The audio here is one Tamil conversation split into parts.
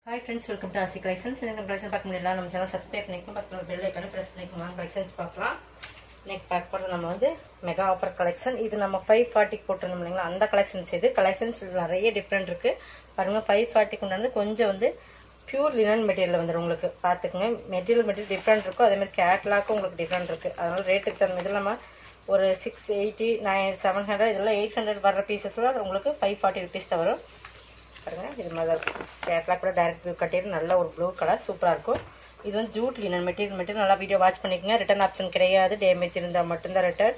hi friends welcome to Aasi collections எனக்கு கலெக்ஷன் பார்க்க முடியல நம்ம சேனல் சப்ஸ்கிரைப் பண்ணிக்கணும் பக்கத்தில் பெல் ஐக்கானு ப்ரெஸ் பண்ணிக்கணும் கலெக்ஷன்ஸ் பார்க்கலாம் நெக்ஸ்ட் பேக் பண்ணுறது நம்ம வந்து மெகா ஆஃபர் கலெக்ஷன் இது நம்ம ஃபைவ் ஃபார்ட்டிக்கு போட்டிருந்தோம் இல்லைங்களா அந்த கலெக்ஷன்ஸ் இது கலெக்ஷன்ஸ் நிறைய டிஃப்ரெண்ட் இருக்குது பாருங்கள் ஃபைவ் ஃபார்ட்டிக்கு உண்டாந்து கொஞ்சம் வந்து பியூர் லினன் மெட்டீரியல் வந்துடும் உங்களுக்கு பார்த்துக்குங்க மெட்டீரியல் மெட்டீரியல் டிஃப்ரெண்ட் இருக்கும் அதேமாதிரி கேட்லாக்கும் உங்களுக்கு டிஃப்ரெண்ட் இருக்குது அதனால் ரேட்டுக்கு தகுந்த இது இல்லாமல் ஒரு six eighty nine seven hundred இதெல்லாம் எயிட் ஹண்ட்ரட் வர்ற பீசஸ்லாம் உங்களுக்கு ஃபைவ் ஃபார்ட்டி ருபீஸ் தான் வரும் பாருங்க இது மாதிரி தான் இருக்கும் கேட்லாக் கூட டேரக்ட் வியூ கட்டிட்டு நல்ல ஒரு ப்ளூ கலர் சூப்பராக இருக்கும் இது வந்து ஜூட் லினன் மெட்டீரியல் மெட்டீரியல் நல்லா வீடியோ வாட்ச் பண்ணிக்கோங்க ரிட்டன் ஆப்ஷன் கிடையாது டேமேஜ் இருந்தால் மட்டும்தான் ரிட்டர்ன்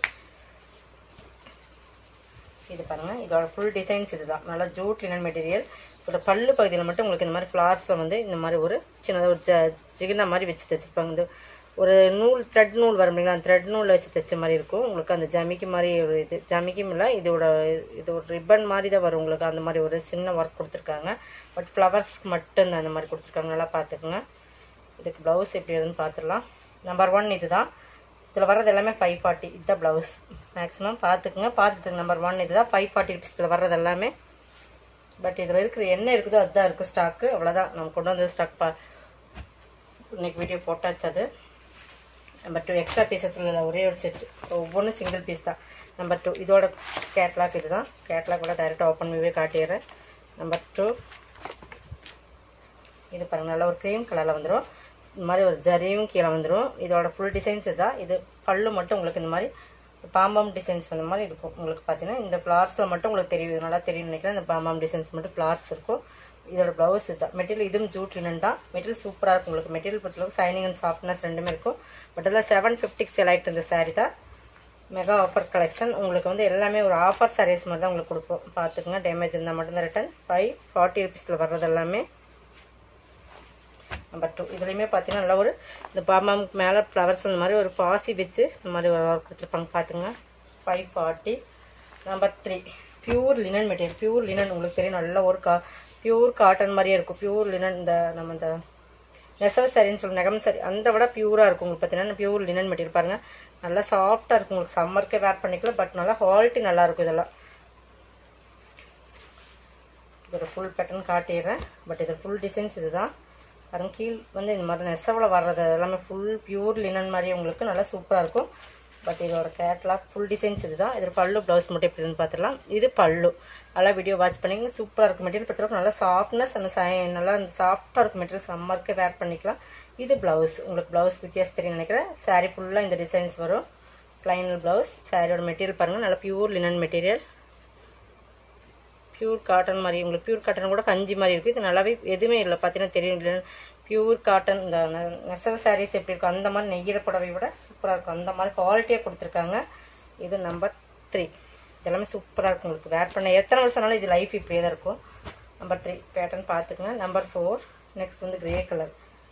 இது பாருங்க இதோட ஃபுல் டிசைன்ஸ் இதுதான் நல்லா ஜூட் லினன் மெட்டீரியல் இதோட பல்லு பகுதியில் மட்டும் உங்களுக்கு இந்த மாதிரி ஃப்ளார்ஸில் வந்து இந்த மாதிரி ஒரு சின்னதாக ஒரு ஜ ஜிகினா மாதிரி வச்சு தைச்சிருப்பாங்க இந்த ஒரு நூல் த்ரெட் நூல் வரும் இல்லைங்களா அந்த த்ரெட் நூலில் வச்சு தைச்ச மாதிரி இருக்கும் உங்களுக்கு அந்த ஜமிக்கி மாதிரி ஒரு இது ஜமிக்கும் இல்லை இதோட இது ஒரு ரிப்பன் மாதிரி தான் வரும் உங்களுக்கு அந்த மாதிரி ஒரு சின்ன ஒர்க் கொடுத்துருக்காங்க பட் ஃப்ளவர்ஸ்க்கு மட்டும் அந்த மாதிரி கொடுத்துருக்காங்க நல்லா பார்த்துக்குங்க இதுக்கு ப்ளவுஸ் எப்படி வருதுன்னு பார்த்துடலாம் நம்பர் ஒன் இது தான் இதில் வர்றது எல்லாமே ஃபைவ் ஃபார்ட்டி இதுதான் ப்ளவுஸ் மேக்ஸிமம் பார்த்துக்குங்க பார்த்துட்டு நம்பர் ஒன் இது தான் ஃபைவ் ஃபார்ட்டி ருபீஸ் இதில் வர்றது எல்லாமே பட் இதில் இருக்கிற என்ன இருக்குதோ அதுதான் இருக்குது ஸ்டாக்கு அவ்வளோதான் நம்ம கொண்டு வந்த ஸ்டாக் பா இன்னைக்கு வீடியோ போட்டாச்சு அது நம்பர் டூ எக்ஸ்ட்ரா பீசஸில் ஒரே ஒரு செட் ஒவ்வொன்றும் சிங்கிள் பீஸ் தான் நம்பர் டூ இதோட கேட்லாக் இது தான் கேட்லாக் கூட டைரெக்டாக ஓப்பன் பண்ணி காட்டிடுறேன் நம்பர் டூ இது பாருங்கள் நல்லா ஒரு க்ரீம் கலரில் வந்துடும் இந்த மாதிரி ஒரு ஜரியும் கீழே வந்துடும் இதோட ஃபுல் டிசைன்ஸ் இதுதான் இது பல்லு மட்டும் உங்களுக்கு இந்த மாதிரி பாம்பாம் டிசைன்ஸ் வந்த மாதிரி இருக்கும் உங்களுக்கு பார்த்தீங்கன்னா இந்த ஃப்ளார்ஸில் மட்டும் உங்களுக்கு தெரியும் நல்லா தெரியும் நினைக்கிறேன் இந்த பாம்பாம் டிசைன்ஸ் மட்டும் ஃப்ளார்ஸ் இருக்கும் இதோட ப்ளவுஸ் இதுதான் மெட்டீரியல் இதுவும் ஜூட் லினன் தான் மெட்டீரியல் சூப்பராக இருக்கும் உங்களுக்கு மெட்டீரியல் பொறுத்தளவுக்கு சைனிங் அண்ட் சாஃப்ட்னஸ் ரெண்டுமே இருக்கும் பட் இதில் செவன் ஃபிஃப்டிக்கு செல் ஆகிட்டு இந்த சாரீ தான் மெகா ஆஃபர் கலெக்ஷன் உங்களுக்கு வந்து எல்லாமே ஒரு ஆஃபர் சாரீஸ் மாதிரி தான் உங்களுக்கு கொடுப்போம் பார்த்துக்குங்க டேமேஜ் இருந்தால் மட்டும்தான் ரிட்டன் ஃபைவ் ஃபார்ட்டி ருபீஸில் வர்றது எல்லாமே நம்பர் டூ இதுலேயுமே பார்த்தீங்கன்னா நல்லா ஒரு இந்த பாமாவுக்கு மேலே ஃப்ளவர்ஸ் இந்த மாதிரி ஒரு பாசி வச்சு இந்த மாதிரி ஒரு ஒர்க் கொடுத்துருப்பாங்க பார்த்துங்க five forty number three pure linen material pure linen உங்களுக்கு தெரியும் நல்ல ஒரு கா பியூர் காட்டன் மாதிரியே இருக்கும் பியூர் லினன் இந்த நம்ம இந்த நெசவு சரின்னு சொல்லி நெகம் சரி அந்த விட பியூராக இருக்கும் உங்களுக்கு பார்த்தீங்கன்னா பியூர் லினன் மெட்டீரியல் பாருங்கள் நல்லா சாஃப்டாக இருக்கும் உங்களுக்கு சம்மருக்கே வேர் பண்ணிக்கலாம் பட் நல்லா குவாலிட்டி நல்லாயிருக்கும் இதெல்லாம் இதோட ஃபுல் பேட்டர்ன் காட்டிடுறேன் பட் இது ஃபுல் டிசைன்ஸ் இதுதான் பாருங்க கீழ் வந்து இந்த மாதிரி நெசவில் வர்றது எல்லாமே ஃபுல் பியூர் லினன் மாதிரி உங்களுக்கு நல்லா சூப்பராக இருக்கும் பட் இதோட கேட்லாக் ஃபுல் டிசைன்ஸ் இதுதான் இதில் பல்லு ப்ளவுஸ் மட்டும் எப்படின்னு பார்த்துடலாம் இது பல்லு நல்லா வீடியோ வாட்ச் பண்ணிங்க சூப்பராக இருக்கும் மெட்டீரியல் பொறுத்தளவுக்கு நல்லா சாஃப்ட்னஸ் அந்த நல்லா அந்த சாஃப்டாக இருக்கும் மெட்டீரியல் சம்மருக்கு வேர் பண்ணிக்கலாம் இது ப்ளவுஸ் உங்களுக்கு ப்ளவுஸ் வித்தியாசம் தெரியும் நினைக்கிறேன் சாரீ ஃபுல்லாக இந்த டிசைன்ஸ் வரும் ப்ளைனல் ப்ளவுஸ் சாரியோட மெட்டீரியல் பாருங்கள் நல்லா pure linen material pure cotton மாதிரி உங்களுக்கு பியூர் காட்டன் கூட கஞ்சி மாதிரி இருக்குது இது நல்லாவே எதுவுமே இல்லை பார்த்தீங்கன்னா தெரியும் பியூர் காட்டன் இந்த நெசவு சாரீஸ் எப்படி இருக்கும் அந்த மாதிரி நெய்யிற புடவை விட சூப்பராக இருக்கும் அந்த மாதிரி குவாலிட்டியாக கொடுத்துருக்காங்க இது நம்பர் த்ரீ இதெல்லாமே சூப்பராக இருக்கும் உங்களுக்கு வேர் பண்ண எத்தனை வருஷம்னாலும் இது லைஃப் இப்படியே தான் இருக்கும் நம்பர் த்ரீ பேட்டர்ன் பார்த்துக்குங்க நம்பர் ஃபோர் நெக்ஸ்ட் வந்து கிரே கலர்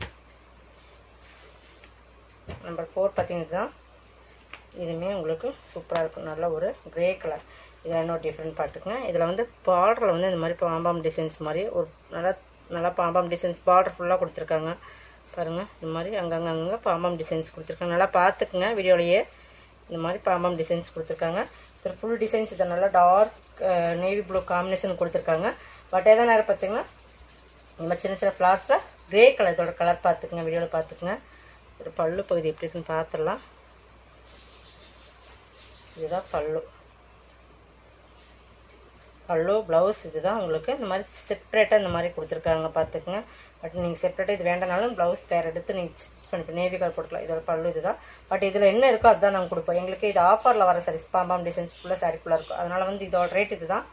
நம்பர் ஃபோர் பார்த்தீங்கன்னா இதுவுமே உங்களுக்கு சூப்பராக இருக்கும் நல்ல ஒரு கிரே கலர் இதில் இன்னொரு டிஃப்ரெண்ட் பார்த்துக்குங்க இதில் வந்து பார்டரில் வந்து இந்த மாதிரி பாம்பாம் டிசைன்ஸ் மாதிரி ஒரு நல்லா நல்லா பாம்பாம் டிசைன்ஸ் பார்டர் ஃபுல்லாக கொடுத்துருக்காங்க பாருங்கள் இந்த மாதிரி அங்கங்கே அங்கங்கே பாம்பாம் டிசைன்ஸ் கொடுத்துருக்காங்க நல்லா பார்த்துக்குங்க வீடியோலையே இந்த மாதிரி பாம்பாம் டிசைன்ஸ் கொடுத்துருக்காங்க இதில் ஃபுல் டிசைன்ஸ் இதை நல்லா டார்க் நேவி ப்ளூ காம்பினேஷன் கொடுத்துருக்காங்க பட் எதாவது நேரம் பார்த்தீங்கன்னா இந்த மாதிரி சின்ன சின்ன ஃப்ளார்ஸில் கிரே கலர் இதோட கலர் பார்த்துக்குங்க வீடியோவில் பார்த்துக்குங்க ஒரு பல்லு பகுதி எப்படி இருக்குன்னு பார்த்துடலாம் இதுதான் பல்லு பல்லு ப்ளவுஸ் இதுதான் உங்களுக்கு இந்த மாதிரி செப்பரேட்டாக இந்த மாதிரி கொடுத்துருக்காங்க பார்த்துக்குங்க பட் நீங்கள் செப்பரேட்டாக இது வேண்டனாலும் ப்ளவுஸ் வேறு எடுத்து நீங்கள் ஸ்டிச் பண்ணி நேவி கலர் போட்டுக்கலாம் இதோட பல்லு இதுதான் பட் இதில் என்ன இருக்கோ அதுதான் நாங்கள் கொடுப்போம் எங்களுக்கு இது ஆஃபரில் வர சாரீஸ் பாம்பாம் டிசைன்ஸ் ஃபுல்லாக சாரி ஃபுல்லாக இருக்கும் அதனால் வந்து இதோட ரேட் இதுதான்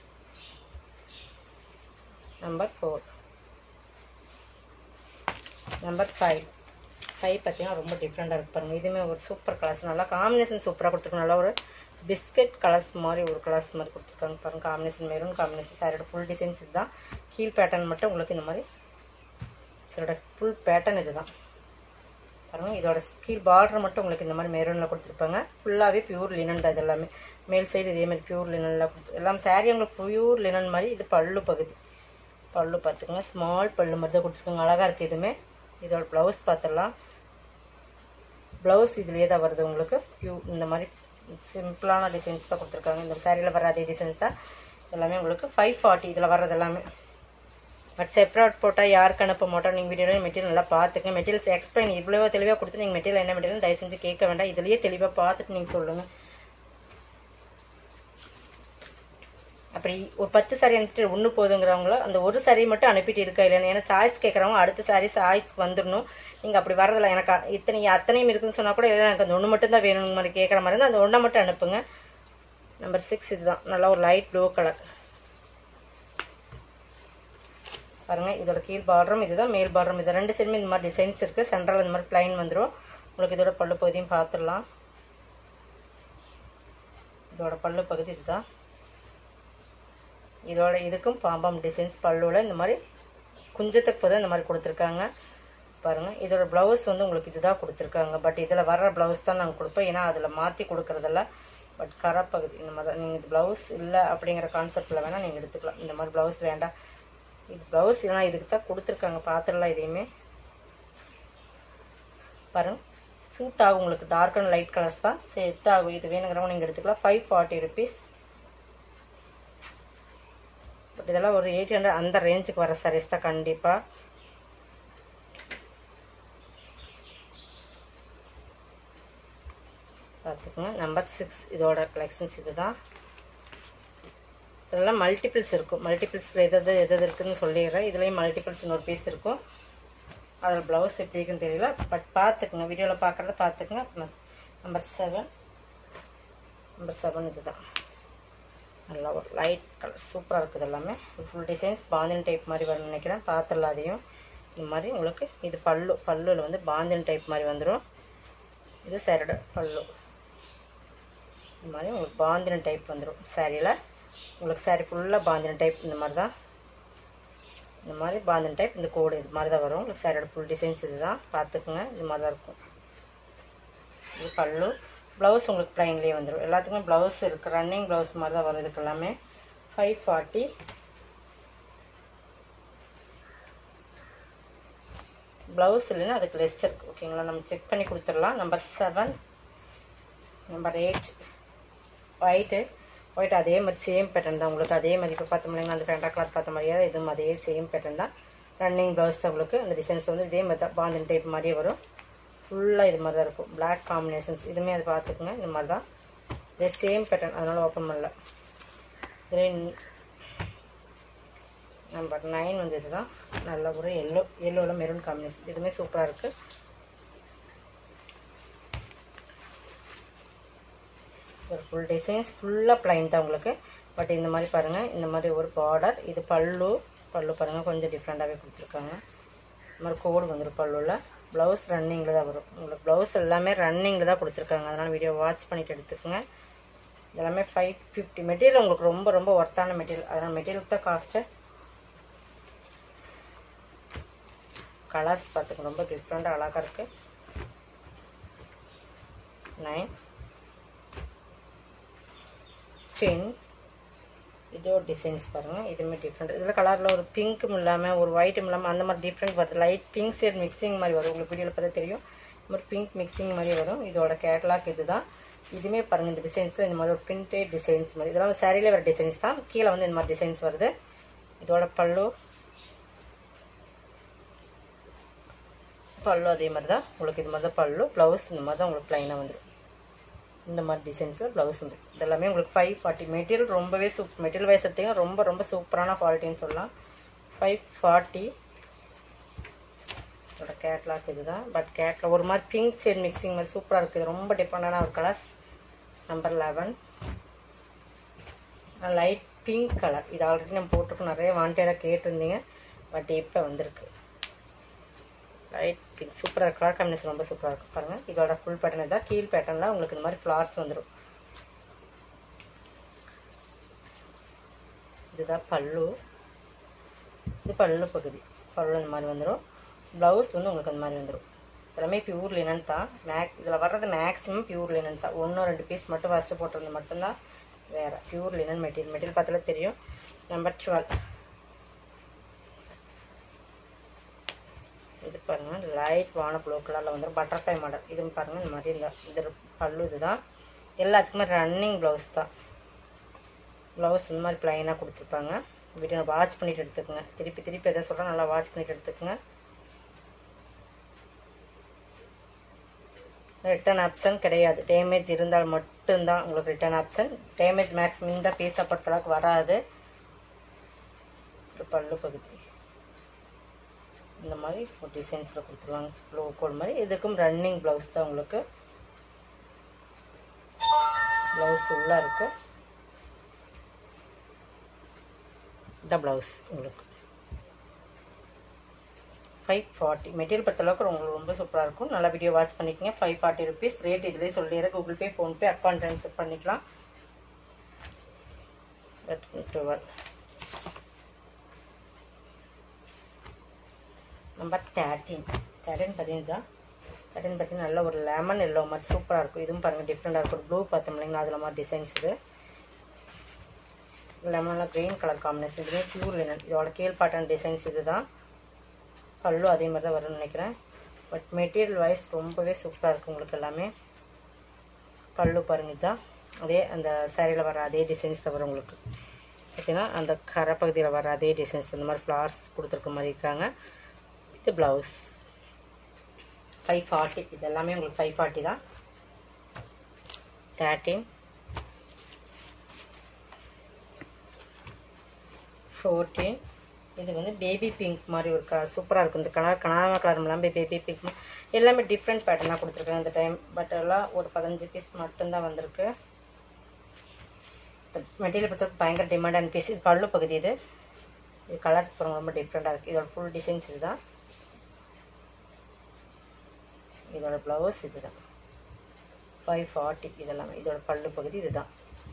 number four number five five பார்த்தீங்கன்னா ரொம்ப டிஃப்ரெண்ட்டாக இருக்கு பாருங்கள் இதுவுமே ஒரு சூப்பர் கலர்ஸ் நல்லா காம்பினேஷன் சூப்பராக கொடுத்துருக்கோம் நல்லா ஒரு பிஸ்கட் கலர்ஸ் மாதிரி ஒரு கலர்ஸ் மாதிரி கொடுத்துருக்காங்க பாருங்கள் காம்பினேஷன் மெரூன் காம்பினேஷன் சாரியோட ஃபுல் டிசைன்ஸ் இதுதான் கீழ் பேட்டர்ன் மட்டும் உங்களுக்கு இந்த மாதிரி இதோட ஃபுல் பேட்டர்ன் இதுதான் பாருங்கள் இதோட கீழ் பார்டர் மட்டும் உங்களுக்கு இந்த மாதிரி மெரூனில் கொடுத்துருப்பாங்க ஃபுல்லாகவே பியூர் லினன் தான் இது எல்லாமே மேல் சைடு இதே மாதிரி பியூர் லினனில் கொடுத்து எல்லாம் சாரி உங்களுக்கு பியூர் லினன் மாதிரி இது பல்லு பகுதி பல்லு பார்த்துக்கோங்க ஸ்மால் பல்லு மாதிரி தான் கொடுத்துருக்காங்க அழகாக இருக்குது இதுவுமே இதோட ப்ளவுஸ் பார்த்துடலாம் ப்ளவுஸ் இதுலேயே தான் வருது உங்களுக்கு பியூ இந்த மாதிரி சிம்பிளான டிசைன்ஸ் தான் கொடுத்துருக்காங்க இந்த சாரியில் வர அதே டிசைன்ஸ் தான் எல்லாமே உங்களுக்கு ஃபைவ் ஃபார்ட்டி இதில் வர்றது எல்லாமே பட் செப்ராட் போட்டால் யாருக்கு அனுப்ப மாட்டோம் நீங்கள் வீடியோவில் மெட்டீரியல் நல்லா பார்த்துங்க மெட்டீரியல்ஸ் எக்ஸ்பிளைன் இவ்வளோ தெளிவாக கொடுத்து நீங்கள் மெட்டீரியல் என்ன மெட்டீரியல் தயவு செஞ்சு கேட்க வேண்டாம் இதுலேயே தெளிவாக பார்த்துட்டு நீங்கள் சொல்லுங்கள் அப்படி ஒரு பத்து சாரி அனுப்பிட்டு ஒன்று போதுங்கிறவங்கள அந்த ஒரு சாரி மட்டும் அனுப்பிட்டு இருக்கா இல்லைன்னு ஏன்னா சாய்ஸ் கேட்குறவங்க அடுத்த சாரி சாய்ஸ் வந்துடணும் நீங்கள் அப்படி வரதில்ல எனக்கு அ- இத்தனை அத்தனையும் இருக்குன்னு சொன்னால் கூட இல்லை எனக்கு அந்த ஒன்று மட்டும் தான் வேணும் மாதிரி கேட்குற மாதிரி இருந்தால் அந்த ஒன்றை மட்டும் அனுப்புங்க நம்பர் சிக்ஸ் இதுதான் நல்லா ஒரு லைட் ப்ளூ கலர் பாருங்க இதோட கீழ் பார்டரும் இதுதான் மேல் பார்டரும் இது ரெண்டு சைடுமே இந்த மாதிரி டிசைன்ஸ் இருக்குது சென்ட்ரல் இந்த மாதிரி ப்ளைன் வந்துடும் உங்களுக்கு இதோட பல்லு பகுதியும் பார்த்துடலாம் இதோட பல்லு பகுதி இதுதான் இதோட இதுக்கும் பாம்பம் டிசைன்ஸ் பல்லுவில் இந்த மாதிரி குஞ்சத்துக்கு போதும் இந்த மாதிரி கொடுத்துருக்காங்க பாருங்கள் இதோட ப்ளவுஸ் வந்து உங்களுக்கு இதுதான் கொடுத்துருக்காங்க பட் இதில் வர்ற ப்ளவுஸ் தான் நாங்கள் கொடுப்போம் ஏன்னா அதில் மாற்றி கொடுக்குறதில்ல பட் கரப்பகுதி இந்த மாதிரி தான் நீங்கள் இது ப்ளவுஸ் இல்லை அப்படிங்கிற கான்செப்டில் வேணால் நீங்கள் எடுத்துக்கலாம் இந்த மாதிரி ப்ளவுஸ் வேண்டாம் இது ப்ளவுஸ் இல்லைனா இதுக்கு தான் கொடுத்துருக்காங்க பார்த்துடலாம் இதையுமே பாருங்க சூட் ஆகும் உங்களுக்கு டார்க் அண்ட் லைட் கலர்ஸ் தான் செட் ஆகும் இது வேணுங்கிறவங்க நீங்கள் எடுத்துக்கலாம் ஃபைவ் ஃபார்ட்டி ருபீஸ் பட் இதெல்லாம் ஒரு எயிட் ஹண்ட்ரட் அந்த ரேஞ்சுக்கு வர sarees தான் கண்டிப்பாக பார்த்துக்குங்க நம்பர் சிக்ஸ் இதோட கலெக்ஷன்ஸ் இதுதான் இதெல்லாம் மல்டிபிள்ஸ் இருக்கும் மல்டிபிள்ஸில் எது எது எது எது இருக்குன்னு சொல்லிடுறேன் இதுலேயும் மல்டிபிள்ஸ் இன்னொரு பீஸ் இருக்கும் அதில் ப்ளவுஸ் எப்படி இருக்குன்னு தெரியல பட் பார்த்துக்குங்க வீடியோவில் பார்க்குறத பார்த்துக்குங்க நம்பர் செவன் நம்பர் செவன் இதுதான் நல்லா ஒரு லைட் கலர் சூப்பராக இருக்குது எல்லாமே ஃபுல் டிசைன்ஸ் பாந்தின் டைப் மாதிரி வரும்னு நினைக்கிறேன் பார்த்துடலாம் அதையும் இந்த மாதிரி உங்களுக்கு இது பல்லு பல்லுவில் வந்து பாந்தின் டைப் மாதிரி வந்துடும் இது சேரோட பல்லு இந்த மாதிரி உங்களுக்கு பாந்தின டைப் வந்துடும் சாரியில் உங்களுக்கு சாரி ஃபுல்லாக பாந்தின டைப் இந்த மாதிரி தான் இந்த மாதிரி பாந்தின டைப் இந்த கோடு இது மாதிரி தான் வரும் உங்களுக்கு சாரியோட ஃபுல் டிசைன்ஸ் இது தான் பார்த்துக்குங்க இது மாதிரி தான் இருக்கும் இது பல்லு ப்ளவுஸ் உங்களுக்கு ப்ளைன்லேயே வந்துடும் எல்லாத்துக்குமே ப்ளவுஸ் இருக்குது ரன்னிங் ப்ளவுஸ் மாதிரி தான் வரும் இதுக்கு எல்லாமே ஃபைவ் ஃபார்ட்டி ப்ளவுஸ் இல்லைன்னா அதுக்கு லெஸ் இருக்குது ஓகேங்களா நம்ம செக் பண்ணி கொடுத்துடலாம் number seven number eight white white அதே மாதிரி சேம் பேட்டர்ன் தான் உங்களுக்கு அதே மாதிரி இப்போ பார்த்த முடியுங்க அந்த பேண்டா கிளாத் பார்த்த மாதிரியே தான் இதுவும் அதே சேம் பேட்டர்ன் தான் ரன்னிங் ப்ளவுஸ் தான் உங்களுக்கு அந்த டிசைன்ஸ் வந்து இதே மாதிரி தான் பாந்தின் டைப் மாதிரியே வரும் ஃபுல்லாக இது மாதிரி தான் இருக்கும் பிளாக் காம்பினேஷன்ஸ் இதுவுமே அது பார்த்துக்குங்க இந்த மாதிரி தான் இதே சேம் பேட்டர்ன் அதனால் ஓப்பன் பண்ணல இதே நம்பர் நைன் வந்து இதுதான் நல்ல ஒரு எல்லோ எல்லோவில் மெரூன் காம்பினேஷன் இதுவுமே சூப்பராக இருக்குது ஒரு ஃபுல் டிசைன்ஸ் ஃபுல்லாக ப்ளைன் தான் உங்களுக்கு பட் இந்த மாதிரி பாருங்கள் இந்த மாதிரி ஒரு பார்டர் இது பல்லு பல்லு பாருங்கள் கொஞ்சம் டிஃப்ரெண்ட்டாகவே கொடுத்துருக்காங்க இந்த மாதிரி கோடு வந்துடும் பல்லுவில் ப்ளவுஸ் ரன்னிங்கில் தான் வரும் உங்களுக்கு ப்ளவுஸ் எல்லாமே ரன்னிங்கில் தான் கொடுத்துருக்காங்க அதனால் வீடியோ வாட்ச் பண்ணிட்டு எடுத்துக்கோங்க இதெல்லாமே ஃபைவ் ஃபிஃப்டி மெட்டீரியல் உங்களுக்கு ரொம்ப ரொம்ப ஒர்த்தான மெட்டீரியல் அதனால் மெட்டீரியல் தான் காஸ்ட்டு கலர்ஸ் பார்த்துக்க ரொம்ப டிஃப்ரெண்ட்டாக அழகாக இருக்குது நைன் டென் இதோ டிசைன்ஸ் பாருங்கள் இதுவுமே டிஃப்ரெண்ட் இதில் கலரில் ஒரு பிங்க்கும் இல்லாமல் ஒரு ஒயிட்டும் இல்லாமல் அந்த மாதிரி டிஃப்ரெண்ட் வருது லைட் பிங்க் ஷேட் மிக்சிங் மாதிரி வரும் உங்களுக்கு வீடியோவில் பார்த்தா தெரியும் இந்த மாதிரி பிங்க் மிக்சிங் மாதிரி வரும் இதோட கேட்லாக் இதுதான் இதுவுமே பாருங்கள் இந்த டிசைன்ஸில் இந்த மாதிரி ஒரு பிரிண்டட் டிசைன்ஸ் மாதிரி இதெல்லாம் சாரியில் வர டிசைன்ஸ் தான் கீழே வந்து இந்த மாதிரி டிசைன்ஸ் வருது இதோட பல்லு பல்லு அதே மாதிரி தான் உங்களுக்கு இது மாதிரி தான் பல்லு ப்ளவுஸ் இந்த மாதிரி தான் உங்களுக்கு ப்ளைனாக வந்துடும் இந்த மாதிரி டிசைன்ஸில் ப்ளவுஸ் வந்து இதெல்லாமே உங்களுக்கு ஃபைவ் ஃபார்ட்டி மெட்டீரியல் ரொம்பவே சூப் மெட்டீரியல் வைஸ் எடுத்தீங்கன்னா ரொம்ப ரொம்ப சூப்பரான குவாலிட்டின்னு சொல்லலாம் ஃபைவ் ஃபார்ட்டி இதோட கேட்லாக் இதுதான் பட் கேட்லாக் ஒரு மாதிரி பிங்க் ஷேட் மிக்சிங் மாதிரி சூப்பராக இருக்குது ரொம்ப டிஃப்ரெண்டான ஒரு colours number eleven light pink colour இது ஆல்ரெடி நம்ம போட்டுருக்கு நிறைய வாண்டடாக கேட்டிருந்தீங்க பட் இப்போ வந்திருக்கு லைட் பிங்க் சூப்பராக கலர் காம்பினேஷன் ரொம்ப சூப்பராக இருக்கும் பாருங்கள் இதோட ஃபுல் பேட்டர்ன் தான் கீழ் பேட்டர்னில் உங்களுக்கு இந்த மாதிரி ஃப்ளார்ஸ் வந்துடும் இதுதான் பல்லு இது பல்லு பகுதி பல்லு இந்த மாதிரி வந்துடும் ப்ளவுஸ் வந்து உங்களுக்கு அந்த மாதிரி வந்துடும் எல்லாமே பியூர் லினன் தான் மேக் இதில் வர்றது மேக்ஸிமம் பியூர் லினன் தான் ஒன்று ரெண்டு பீஸ் மட்டும் ஃபஸ்ட்டு போட்டிருந்தது மட்டும்தான் வேறு பியூர் லினன் மெட்டீரியல் மெட்டீரியல் பார்த்தாலே தெரியும் நம்பர் டுவெல் இது பாருங்கள் லைட் வான ப்ளூ கலரில் வந்துடும் பட்டர்ஃப்ளை மாடல் இது பாருங்கள் இந்த மாதிரி இல்லை இது பல்லு இதுதான் எல்லாத்துக்குமே ரன்னிங் ப்ளவுஸ் தான் ப்ளவுஸ் இந்த மாதிரி ப்ளைனாக கொடுத்துருப்பாங்க வீடியோ வாட்ச் பண்ணிட்டு எடுத்துக்கோங்க திருப்பி திருப்பி எதை சொல்கிறேன் நல்லா வாட்ச் பண்ணிட்டு எடுத்துக்கோங்க ரிட்டர்ன் ஆப்ஷன் கிடையாது டேமேஜ் இருந்தால் மட்டும்தான் உங்களுக்கு ரிட்டர்ன் ஆப்ஷன் டேமேஜ் மேக்ஸிமம் இந்த பீஸை பொறுத்தளவுக்கு வராது ஒரு பல்லு பகுதி இந்த மாதிரி ஒரு டிசைன்ஸில் கொடுத்துருவாங்க லோ கோட் மாதிரி இதுக்கும் ரன்னிங் ப்ளவுஸ் தான் உங்களுக்கு ப்ளவுஸ் உள்ளே இருக்கு இந்த ப்ளவுஸ் உங்களுக்கு ஃபைவ் ஃபார்ட்டி மெட்டீரியல் பொறுத்தளவுக்கு உங்களுக்கு ரொம்ப சூப்பராக இருக்கும் நல்லா வீடியோ வாட்ச் பண்ணிக்கோங்க ஃபைவ் ஃபார்ட்டி ருபீஸ் ரேட் இதிலே சொல்லிடுறேன் Google Pay PhonePe account transfer பண்ணிக்கலாம் டுவெல் நம்பர் தேர்ட்டீன் தேர்ட்டின் பார்த்தீங்கன்னா தான் தேர்ட்டின் பார்த்தீங்கன்னா நல்ல ஒரு லெமன் எல்லோ மாதிரி சூப்பராக இருக்கும் இதுவும் பாருங்கள் டிஃப்ரெண்ட்டாக இருக்கும் ஒரு ப்ளூ பார்த்தோம் இல்லைங்களா அதில் மாதிரி டிசைன்ஸ் இது லெமனில் க்ரீன் கலர் காம்பினேஷன் இதுவே பியூர் லினன் இதோட கீழ்பாட்டன் டிசைன்ஸ் இது தான் பல்லு அதே மாதிரி தான் வரும்னு நினைக்கிறேன் பட் மெட்டீரியல் வைஸ் ரொம்பவே சூப்பராக இருக்கும் உங்களுக்கு எல்லாமே பல்லு பாருங்க தான் அதே அந்த சேரீயில் வர அதே டிசைன்ஸ் தான் வரும் உங்களுக்கு பார்த்தீங்கன்னா அந்த கரை பகுதியில் வர அதே டிசைன்ஸ் இந்த மாதிரி ஃப்ளார்ஸ் கொடுத்துருக்க மாதிரி இருக்காங்க இது ப்ளவுஸ் ஃபைவ் ஃபார்ட்டி இது எல்லாமே உங்களுக்கு ஃபைவ் ஃபார்ட்டி தான் தேர்ட்டீன் ஃபோர்டீன் இது வந்து பேபி பிங்க் மாதிரி ஒரு க சூப்பராக இருக்கும் இந்த கலர் கனாம கலர் எல்லாமே பேபி பிங்க் எல்லாமே டிஃப்ரெண்ட் பேட்டர்னாக கொடுத்துருக்காங்க இந்த டைம் பட் எல்லாம் ஒரு பதினஞ்சு பீஸ் மட்டும்தான் வந்திருக்கு மெட்டீரியல் பொறுத்தவரைக்கும் பயங்கர டிமாண்டான பீஸ் இது பல்லு பகுதி இது இது கலர்ஸ் பாருங்க ரொம்ப டிஃப்ரெண்ட்டாக இருக்குது இதோட ஃபுல் டிசைன்ஸ் இதுதான் இதோட ப்ளவுஸ் இதுதான் ஃபைவ் ஃபார்ட்டி இதெல்லாமே இதோட பல்லு பகுதி இதுதான்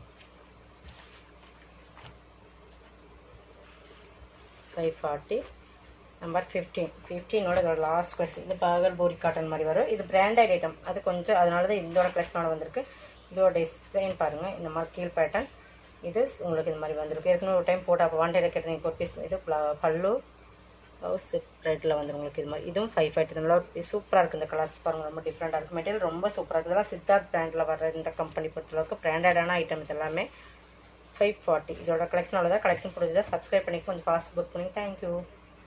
ஃபைவ் ஃபார்ட்டி நம்பர் ஃபிஃப்டீன் ஃபிஃப்டீனோட இதோட லாஸ்ட் கிளாஸ் இது பாகல்பூரி காட்டன் மாதிரி வரும் இது பிராண்டட் ஐட்டம் அது கொஞ்சம் அதனால தான் இதோட கிளாஸ்னோட வந்திருக்கு இதோட டிசைன் பாருங்கள் இந்த மாதிரி கீழ் பேட்டர்ன் இது உங்களுக்கு இந்த மாதிரி வந்திருக்கு ஏற்கனவே ஒரு டைம் போட்டால் அப்போ வாண்டட் கேட்டீங்க ஒரு பீஸ் இது pla- பல்லு ப்ளவுஸ் ரெட்டில் வந்து உங்களுக்கு இது மாதிரி இதுவும் ஃபைவ் ஃபைவ் நல்லா சூப்பராக இருக்குது இந்த கலர்ஸ் பாருங்கள் ரொம்ப டிஃப்ரெண்ட்டாக இருக்குது மெட்டீரியல் ரொம்ப சூப்பராக இருக்குது இதெல்லாம் சித்தார்த் பிராண்டில் வர இந்த கம்பெனி பொறுத்தளவுக்கு பிராண்டடான ஐட்டம் இது எல்லாமே ஃபைவ் ஃபார்ட்டி இதோட கலெக்ஷன் அவ்வளோதான் கலெக்ஷன் பிடிச்சதா சப்ஸ்கிரைப் பண்ணி கொஞ்சம் ஃபாஸ்ட் புக் பண்ணி தேங்க்யூ